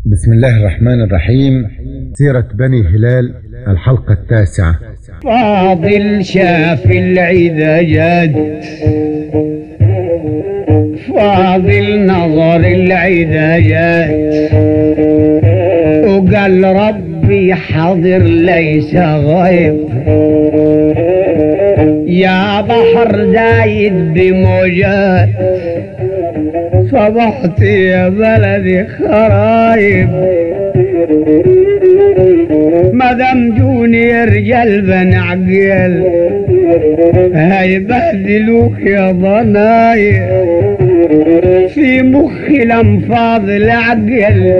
بسم الله الرحمن الرحيم سيرة بني هلال الحلقة التاسعة فاضل شاف العيد جد فاضل نظر العيد جد وقال ربي حاضر ليس غيب يا بحر زايد بموجات صبحت يا بلدي خرايب مدام جوني رجال بنعقل هيبهدلوك يا ضنايا في مخي الانفاض العقل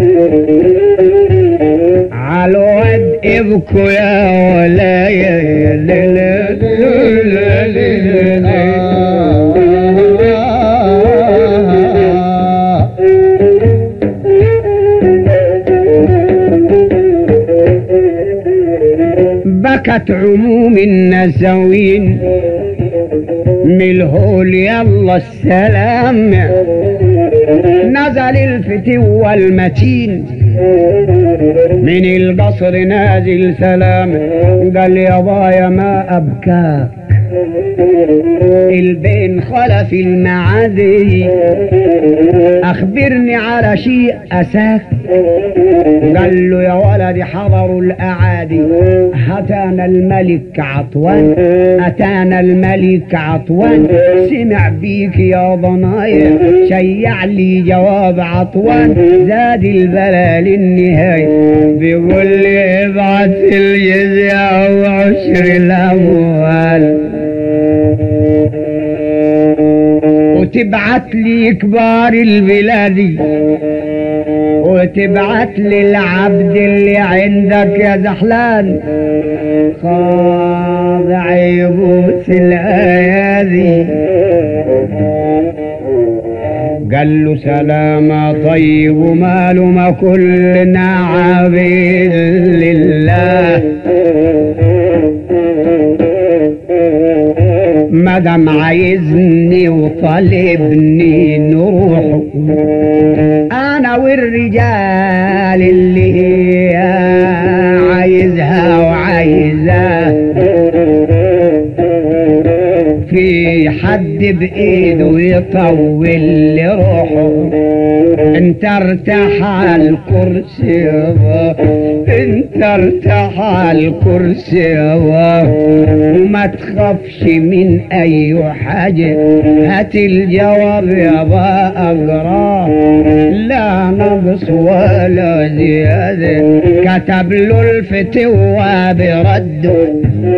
عالواد ابكوا يا ولايا بكت عموم النسوين ملهول يلا السلام نزل الفتو والمتين من القصر نازل سلام قال يا بايا ما أبكاك البين خلف المعادي أخبرني على شيء أساك قال له يا ولدي حضروا الأعادي أتانا الملك عطوان أتانا الملك عطوان سمع بيك يا ضنايا شيع لي جواب عطوان زاد البلا للنهاية بيقول لي ابعث الجزية وعشر الأموال وتبعت لي كبار البلاد وتبعت لي العبد اللي عندك يا زحلان خاضع يبوس الايادي قال له سلام طيب وماله ما كلنا عبيد لله مدام عايزني وطالبني نروح انا والرجال اللي هي عايزها وعايزاه في حد بايده يطول لروحه انت ارتاح على الكرسي يابا انت ارتاح على الكرسي يابا وما تخافش من اي حاجة هات الجواب يابا اقراه لا نقص ولا زيادة كتب له الفتوى برده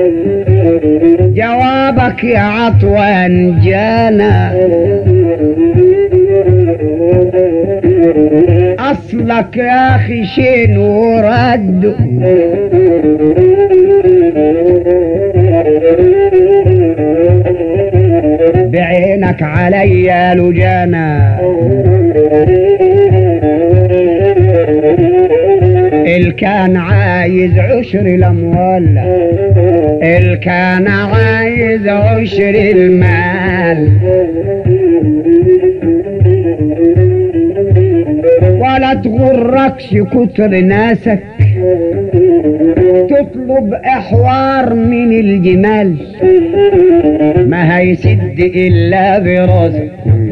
جوابك يا عطوان جانا اصلك يا اخي شين ورد بعينك عليا لجانا الكان عايز عشر الاموال الكان عايز عشر المال ولا تغركش كتر ناسك تطلب احوار من الجمال ما هيسد الا براسك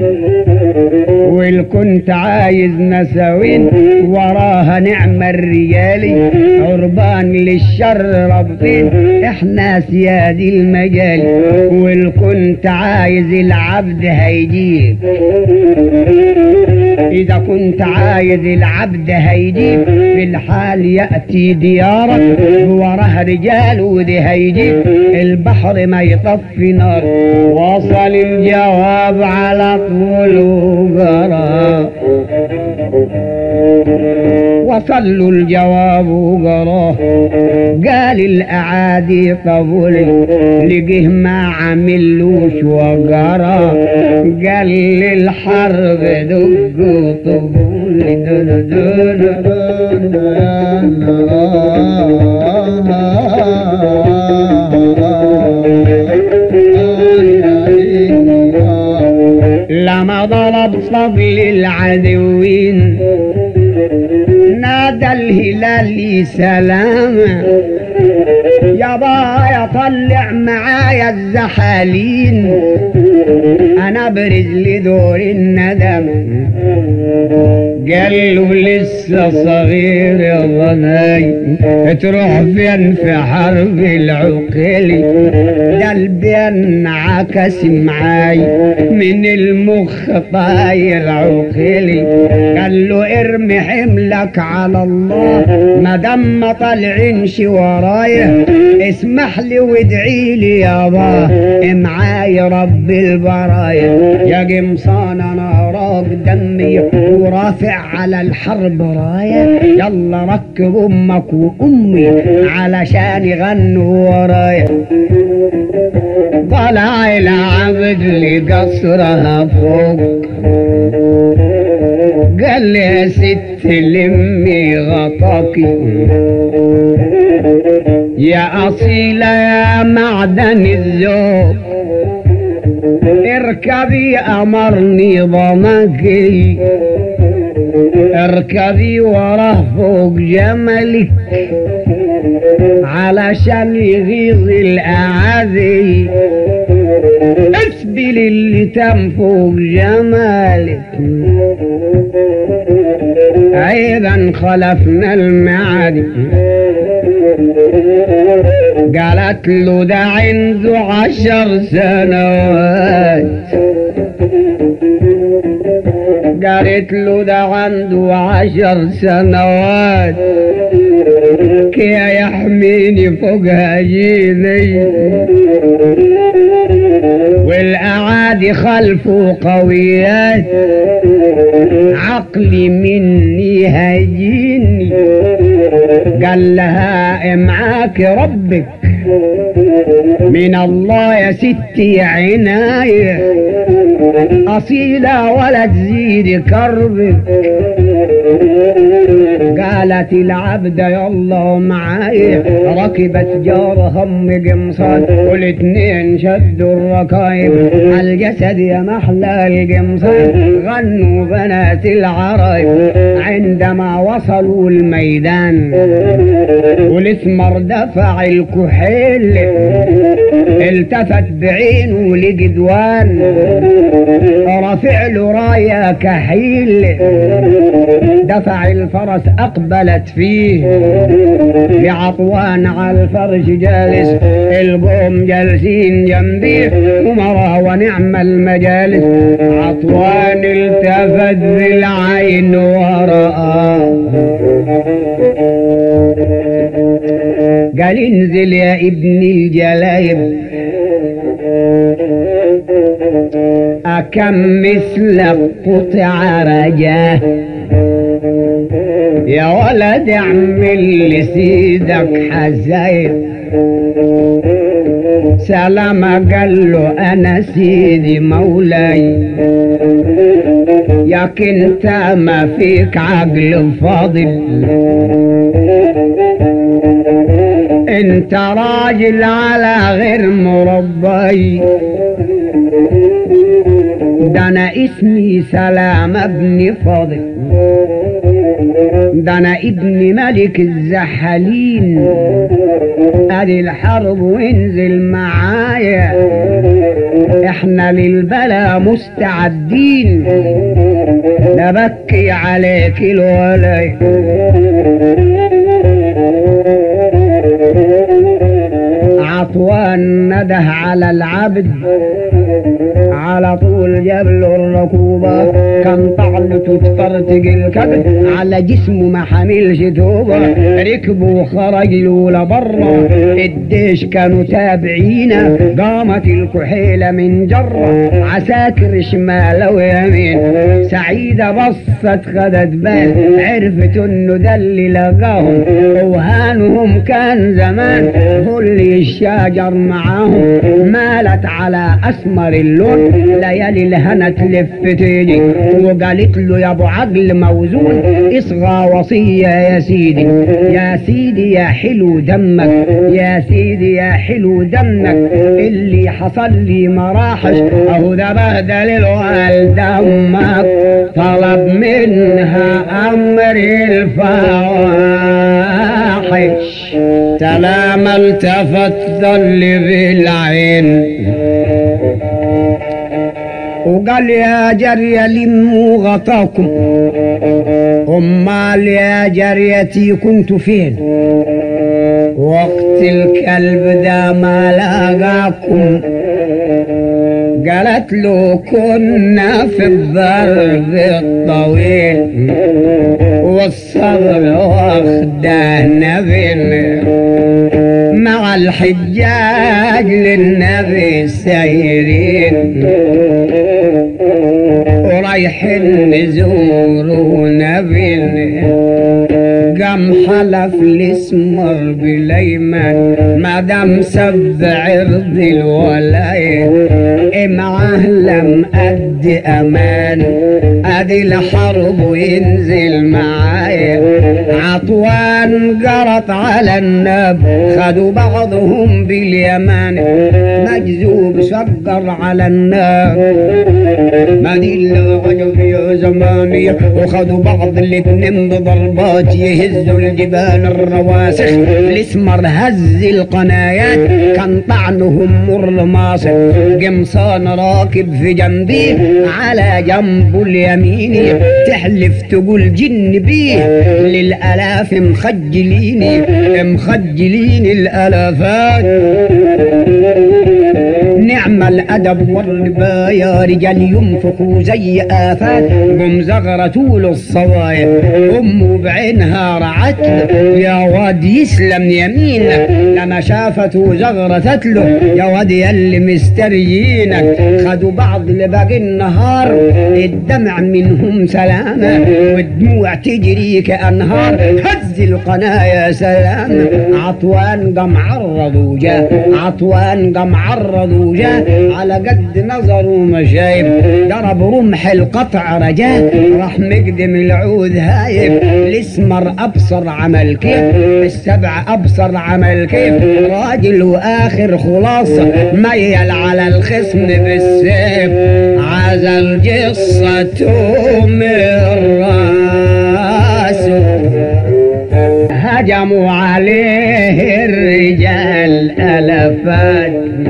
والكنت عايز نساوين وراها نعم الرجالي عربان للشر رابطين احنا سياد المجال والكنت عايز العبد هيجيب اذا كنت عايز العبد هيجيب في الحال يأتي ديارك وراه رجال ودي هيجيب البحر ما يطفي نار وصل الجواب على طول وقرا وصل له الجواب وقراه قال الاعادي طبول لقيه ما عملوش وقرا قال للحرب دق طبول دون دون لما ضرب صبي العدوين نادى الهلال سلامة يا بايا طلع معايا الزحالين انا برز لدور الندم قال له لسه صغير يا ضناي تروح فين في حرب العقيل ده البين عكس معاي من المخ طاير عقيلي قال له ارمي حملك على الله ما دام ما طالعينش ورايا اسمح لي وادعي لي يابا معاي رب البرايا يا قمصان انا راق دمي ورافع على الحرب رايا يلا ركب امك وامي علشان يغنوا ورايا طلع العبد لقصرها فوق قال لي يا ست لمي غطاكي يا أصيلة يا معدن الذوق اركبي أمرني ضمكي اركبي وراه فوق جملك علشان يغيظ الأعاذي اسبل اللي تم فوق جمالك ايضا خلفنا المعادي قالت له ده عنده عشر سنوات قالت له ده عنده عشر سنوات كي يحميني فوق هجيني والأعادي خلفه قويات عقلي مني هجيني قال لها معاك ربك من الله يا ستي عناية أصيلة ولا تزيد كربك قالت العبد يلا معايا ركبت جار هم قمصان والاتنين شدوا الركايب الجسد يا محلى القمصان غنوا بنات العرايب عندما وصلوا الميدان والاسمر دفع الكحيل التفت بعينه لجدوان رافع له رايه كحيل دفع الفرس اقبلت فيه بعطوان على الفرش جالس القوم جالسين جنبيه ومراه ونعم المجالس عطوان التفت بالعين ورآه قال انزل يا ابن الجلايب أكم مثل قطع رجاه يا ولد اعمل لسيدك حزايب سلام قال له انا سيدي مولاي ياك انت ما فيك عقل فاضل انت راجل على غير مربي ده انا اسمي سلام ابن فاضل ده انا ابن ملك الزحالين ادي الحرب وانزل معايا احنا للبلا مستعدين لا بكي عليك الولاي عطوان نده على العبد على طول جبل الركوبة كان طعنته تفرتق الكبد على جسمه ما حملش توبة ركبوا خرج له لبرا الديش كانوا تابعينا قامت الكحيلة من جرة عساكر شمال ويمين سعيدة بصت خدت بال عرفت انه ده اللي لقاهم وهانهم كان زمان كل الشجر معاهم مالت على اسمر اللون ليالي الهنا تلف تيجي وقالت له يا ابو عقل موزون اصغى وصيه يا سيدي يا سيدي يا حلو دمك يا سيدي يا حلو دمك اللي حصل لي مراحش اهو ده بهدل الوالد امك طلب منها امر الفواحش سلام التفت ظل بالعين وقال يا جرية لموا غطاكم امال يا جريتي كنت فين وقت الكلب ده ما لاقاكم قالت له كنا في الضرب الطويل والصبر واخدانا بين مع الحجاج للنبي سايرين ورايحين نزوروا نبينا قام حلف الاسمر بليمان ما دام سب عرض الولاية معاه لم أد أمان أدي الحرب وينزل معايا عطوان قرط على الناب خدوا بعضهم باليمان مجذوب شقر على الناب ما دي اللي عجب يا زماني وخدوا بعض الاتنين بضربات يهزوا الجبال الرواسخ الاسمر هز القنايات كان طعنهم مر ماصر قمصان راكب في جنبيه على جنبه اليميني تحلف تقول جن بيه للآلاف مخجليني مخجلين الآلافات نعم الأدب والربا يا رجال ينفقوا زي آفات قم زغرة له الصوايا أمه بعينها رعت له يا واد يسلم يمينك لما شافته زغرتت له يا واد يلي مستريينك خدوا بعض لباقي النهار الدمع منهم سلامة والدموع تجري كأنهار هز القناة يا سلام عطوان قام عرض وجاء عطوان قام عرض وجاء على قد نظره ما شايف ضرب رمح القطع رجاه راح مقدم العود هايف الاسمر ابصر عمل كيف السبع ابصر عمل كيف راجل واخر خلاصه ميل على الخصم بالسيف عزل جصته من راسه هجموا عليه الرجال الافات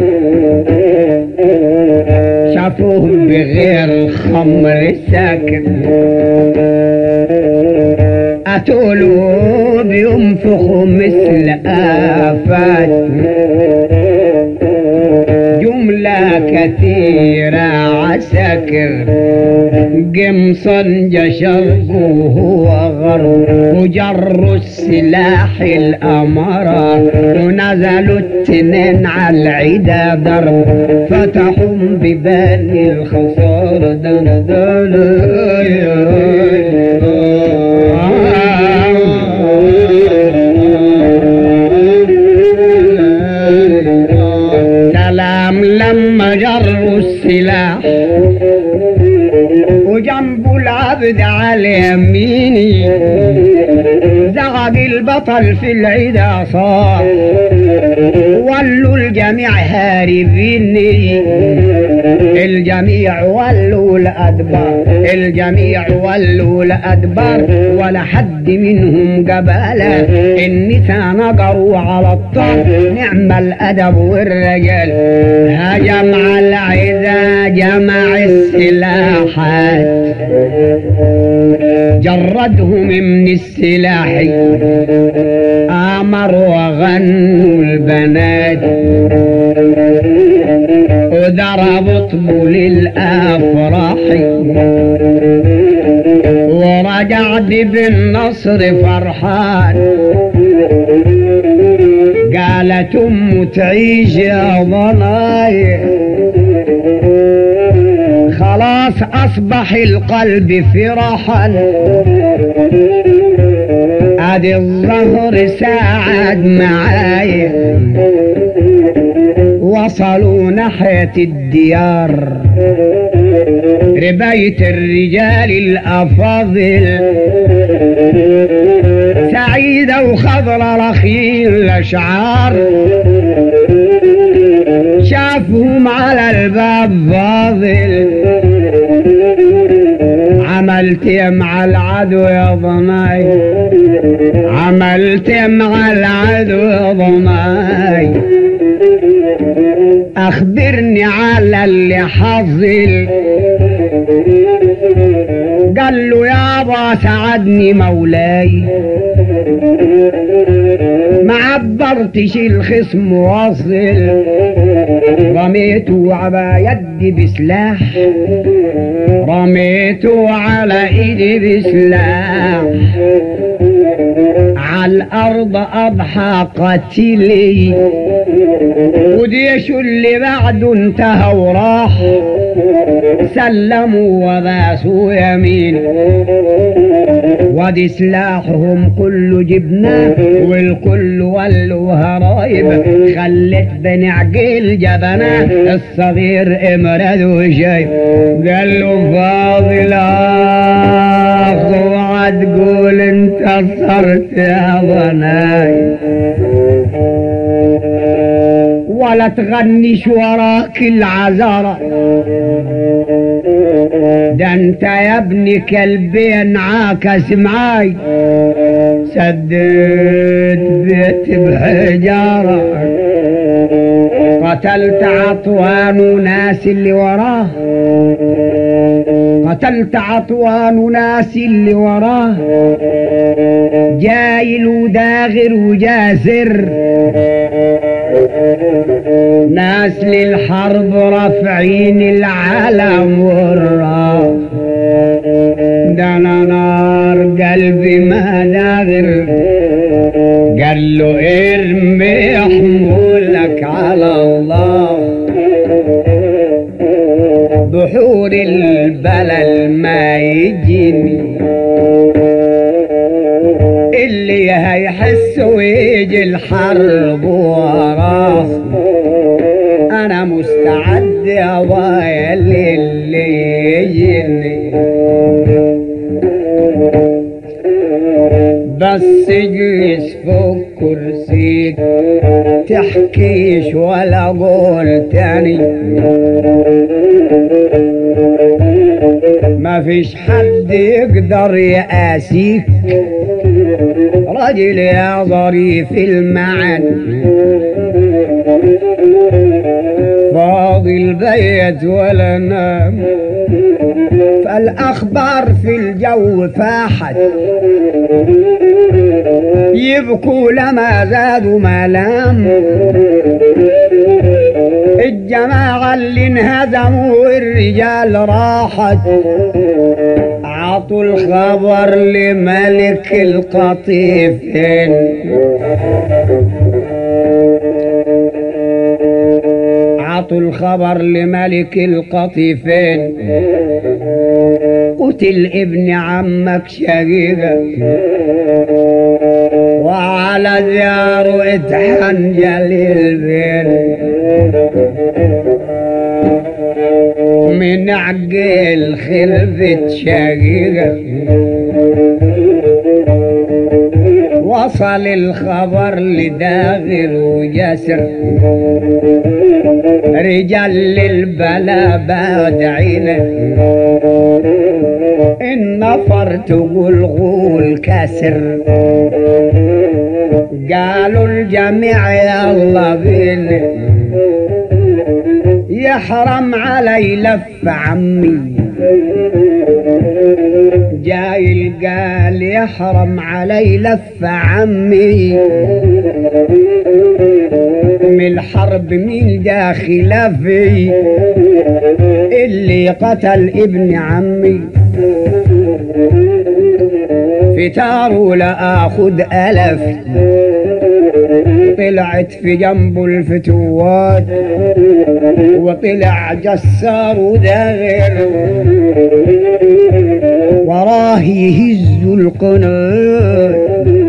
شافوهم بغير خمر ساكن أتولوا بينفخوا مثل آفات جملة كثيرة عساكر قمصا شرق وهو غرب وجروا السلاح الأمارة ونزلوا التنين على العدا ضرب فتحوا ببان الخسارة دن دن سلام لما جروا السلاح وجنبه العبد على يميني زغب البطل في العدا صاح ولوا الجميع هاربيني الجميع ولوا الأدبار الجميع ولوا الأدبار ولا حد منهم قبالة النساء نقروا على الطار نعم الأدب والرجال هجم على العدا جمع السلاحات جردهم من السلاح امر وغنوا البنات وضربوا طبول الافراح ورجع بالنصر فرحان قالت ام تعيش يا ضنايا خلاص اصبح القلب فرحا ادي الظهر ساعد معايا وصلوا ناحية الديار رباية الرجال الأفاضل سعيدة وخضرة رخيل الأشعار شافهم على الباب فاضل عملت يا مع العدو يا ضناي عملت يا مع العدو يا ضناي اخبرني على اللي حصل قال له يابا ساعدني مولاي ما عبرتش الخصم واصل رميته على يدي بسلاح رميته على ايدي بسلاح على الارض اضحى قتيلي وديش اللي بعده انتهى وراح سلموا وباسوا يمين ودي سلاحهم كله جبناه والكل ولوا هرايب خلت بني عقيل جبناه الصغير امرد وشايف قال له فاضل اخ اوعى تقول انتصرت يا بناي ولا تغنيش وراك العذارة ده انت يا ابني كلبي انعاكس معاي سديت بيت بحجارة قتلت عطوان وناس اللي وراه قتلت عطوان وناس اللي وراه جايل وداغر وجاسر ناس للحرب رافعين العلم والراس ده انا نار قلبي ما داغر قال له ارمي حمولك على الله بحور البلل ما يجيني اللي هيحس ويجي الحرب وراه انا مستعد يا بايا للي يجيني بس اجلس فوق كرسيك تحكيش ولا قول تاني ما فيش حد يقدر يقاسيك راجل يا ظريف المعنى فاضي البيت ولا نام فالأخبار في الجو فاحت يبكوا لما زادوا ملام الجماعة اللي انهزموا الرجال راحت عطوا الخبر لملك القطيفين عطوا الخبر لملك القطيفين قتل ابن عمك شقيقك وعلى دياره اتحن جليل بين من عقل خلفت شقيقك وصل الخبر لداغر وجسر رجال للبلا بادعين النفر تقول غول كسر قالوا الجميع يلا بينا يحرم علي لف عمي جاي قال يحرم علي لف عمي من الحرب مين جا خلافي اللي قتل ابن عمي فتاره لا اخد الف طلعت في جنبه الفتوات وطلع جسار وداغر وراه يهز القناة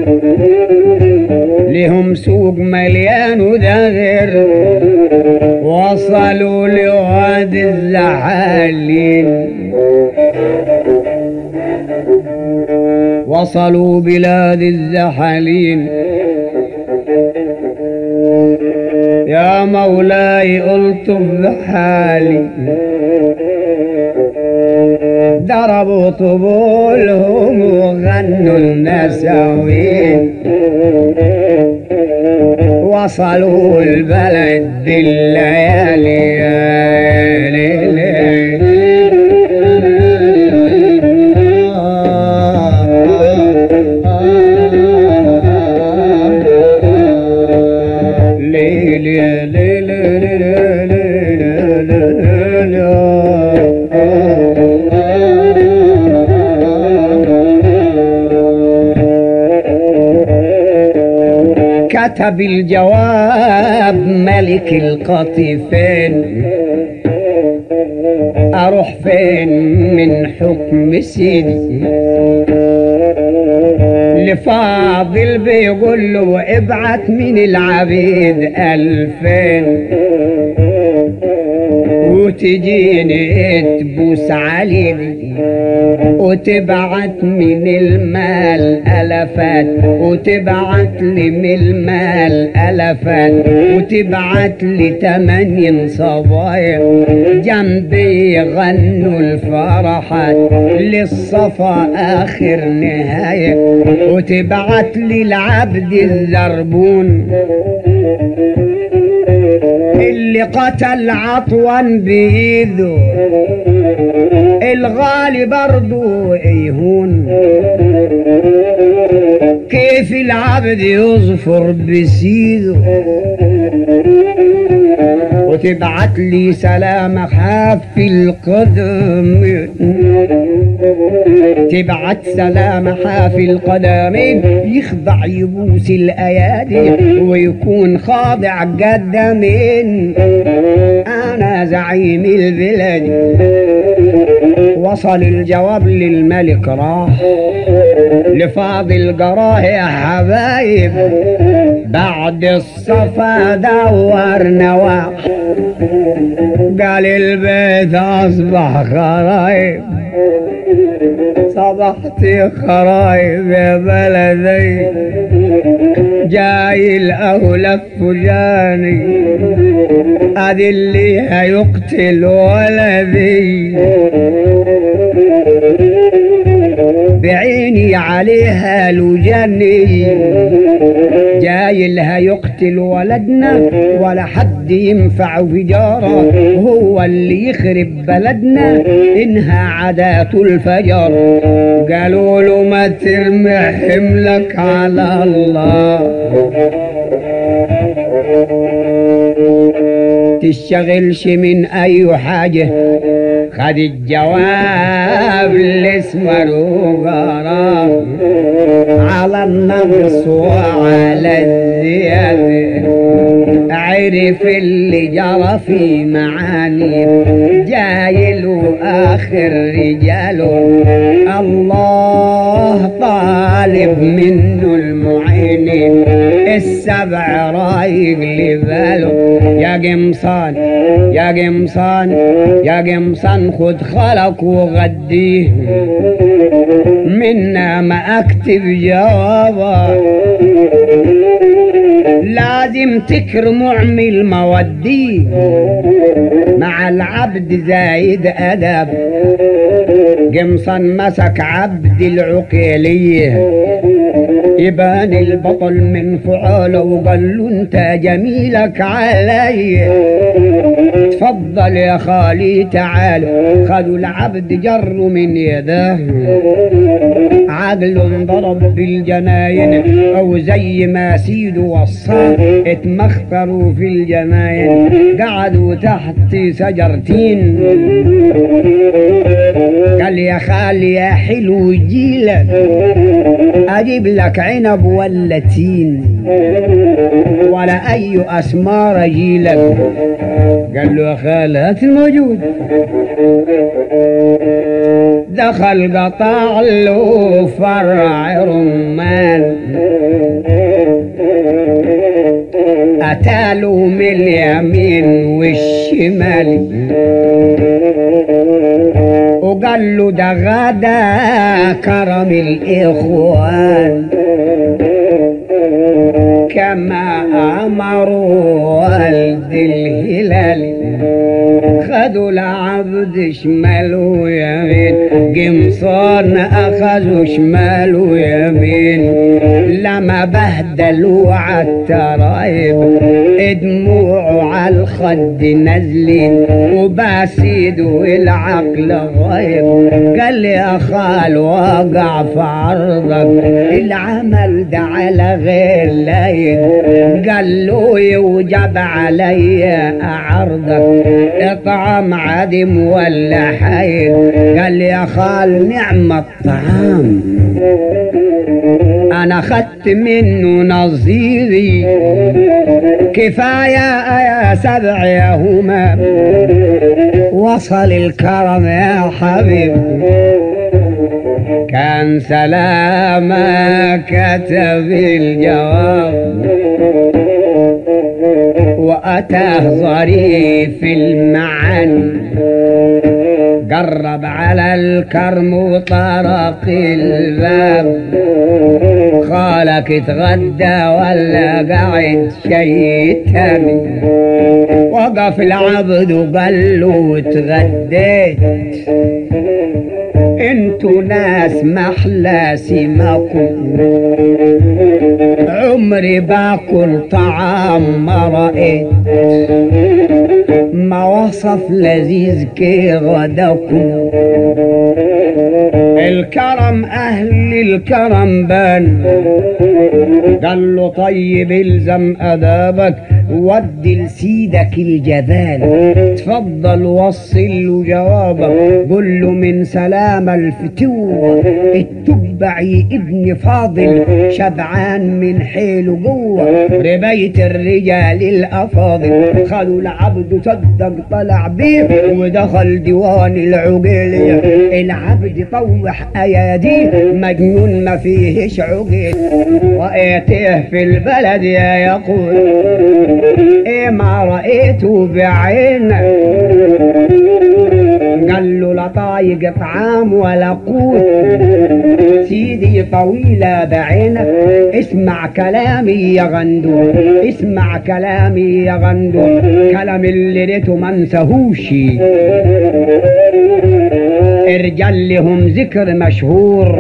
لهم سوق مليان وداغر وصلوا لوادي الزحالين وصلوا بلاد الزحالين يا مولاي الطف بحالي ضربوا طبولهم وغنوا النساوين وصلوا البلد بالليالي يا ليل يا ليل كتب الجواب ملك القطيفين اروح فين من حكم سيدي لفاضل بيقول له ابعت من العبيد الفين وتجيني تبوس عليني وتبعت من المال ألفات وتبعت لي من المال ألفات وتبعت لي تمانين صبايا جنبي يغنوا الفرحات للصفا آخر نهاية وتبعت لي العبد الزربون اللي قتل عطوا بإيده الغالي برضو يهون كيف العبد يظفر بسيده وتبعت لي سلام خاف في القدم تبعت سلام حافي القدمين يخضع يبوس الايادي ويكون خاضع قدمين انا زعيم البلد وصل الجواب للملك راح لفاضل قراه يا حبايب بعد الصفا دور نواح قال البيت اصبح خرايب صبحت خرايب يا بلدي جاي الاولى فجاني ادي اللي هيقتل ولدي بعيني عليها لجني جاي لها يقتل ولدنا ولا حد ينفع في جاره هو اللي يخرب بلدنا انها عادات الفجر قالوا له ما ترمي حملك على الله تشتغلش من اي حاجة خد الجواب اللي اسمه وقراه على النقص وعلى الزيادة عرف اللي جرى في معاني جاي له اخر رجاله الله طالب منه المعين السبع رايق لباله يا قمصان يا قمصان يا قمصان خد خلق وغديه منا ما اكتب جوابا لازم تكرم اعمل مودي مع العبد زايد ادب قمصان مسك عبد العقيليه يبان البطل من فعاله وقال له انت جميلك علي تفضل يا خالي تعال خدوا العبد جروا من يده عقل انضرب بالجناين او زي ما سيده وصاه اتمخطروا في الجناين قعدوا تحت شجرتين قال يا خالي يا حلو جيلك اجيب لك عنب ولا تين ولا اي اسمار اجيلك قال له يا خال هات الموجود دخل قطع له فرع رمان اتاله من اليمين والشمال شمالي وقال له ده غدا كرم الإخوان كما أمروا والد الهلال خدوا العبد شمال ويمين قمصان أخذوا شمال ويمين لما بهدلوا عالترايب دموعه على الخد نازلين وباسيدوا العقل غايب قال لي يا خال وقع في عرضك العمل ده على غير لايد قال له يوجب علي اعرضك اطعم عدم ولا حي قال لي يا خال نعم الطعام انا خدت منه نظيري كفايه يا سبع يا همام وصل الكرم يا حبيبي كان سلامة كتب الجواب وأتاه ظريف المعن قرب على الكرم وطرق الباب خالك اتغدى ولا قاعد شيء تاني وقف العبد وقال له اتغديت انتوا ناس محلى سماكم عمري باكل طعام ما رأيت ما وصف لذيذ كي غداكم الكرم اهل الكرم بان قال له طيب الزم ادابك ودي لسيدك الجذال تفضل وصل له جوابك قل له من سلام الفتوة التبعي ابن فاضل شبعان من حيله جوه ربيت الرجال الافاضل خدوا العبد صدق طلع بيه ودخل ديوان العقيلية العبد طوح اياديه مجنون ما فيهش عقيل رأيته في البلد يا يقول ايه ما رأيته بعينك قال له لا طايق طعام ولا قوت سيدي طويلة بعينك اسمع كلامي يا غندور اسمع كلامي يا غندور كلام اللي ريته ما انساهوش الرجال لهم ذكر مشهور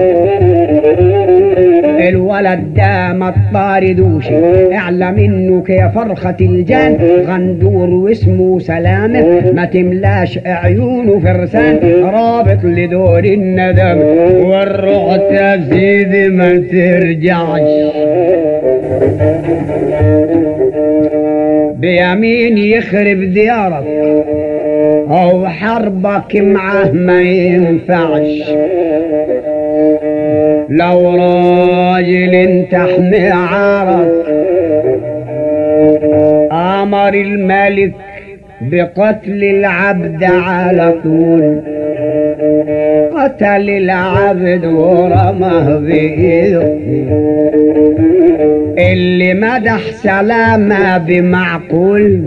الولد ده ما تطاردوش اعلم انه كفرخة الجان غندور واسمه سلامة ما تملاش عيونه فرسان رابط لدور الندم والروح تزيد ما ترجعش بيمين يخرب ديارك او حربك معه ما ينفعش لو راجل تحمي عارك امر الملك بقتل العبد على طول قتل العبد ورماه بإيده اللي مدح سلامة بمعقول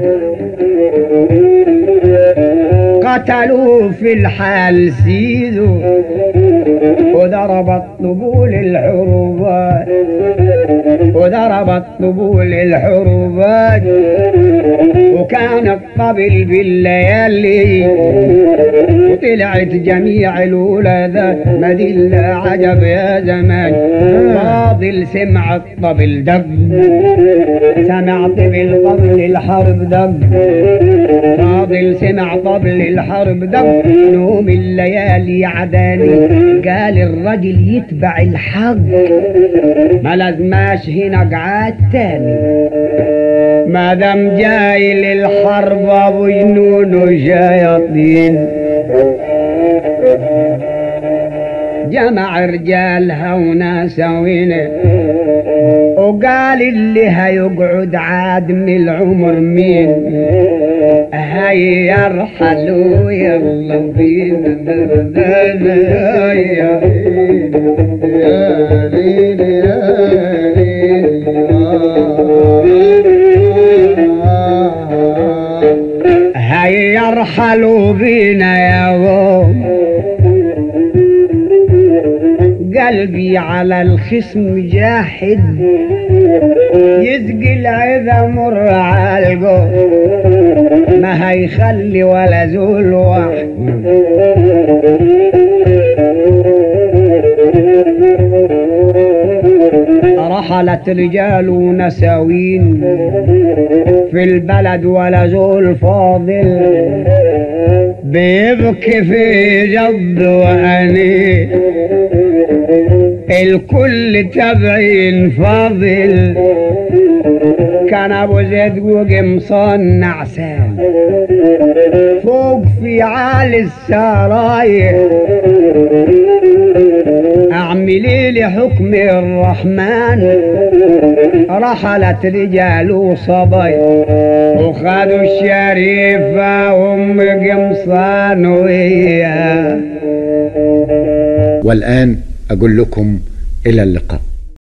قتلوه في الحال سيدو وضربت طبول الحروبات وضربت طبول الحروبات وكان الطبل بالليالي وطلعت جميع الولادات مدل عجب يا زمان فاضل سمع الطبل دق سمعت بالطبل الحرب دق فاضل سمع طبل الحرب دق نوم الليالي عداني قال الرجل يتبع الحق ما لازماش هنا قعاد تاني ما دام جاي للحرب ابو جنون وشياطين جمع رجالها وناس وين وقال اللي هيقعد عاد من العمر مين هيا ارحلوا يلا بينا يا هاي يرحلوا بينا يا غوم قلبي على الخصم جاحد يسقي العذا مر على القوم ما هيخلي ولا زول واحد رحلت رجال ونساوين في البلد ولا زول فاضل بيبكي في جد وأني الكل تبعين فاضل كان ابو زيد وقمصان نعسان فوق في عالي السراير اعملي لي حكم الرحمن رحلت رجال وصبي وخدوا الشريفة وام قمصان وياه والآن أقول لكم إلى اللقاء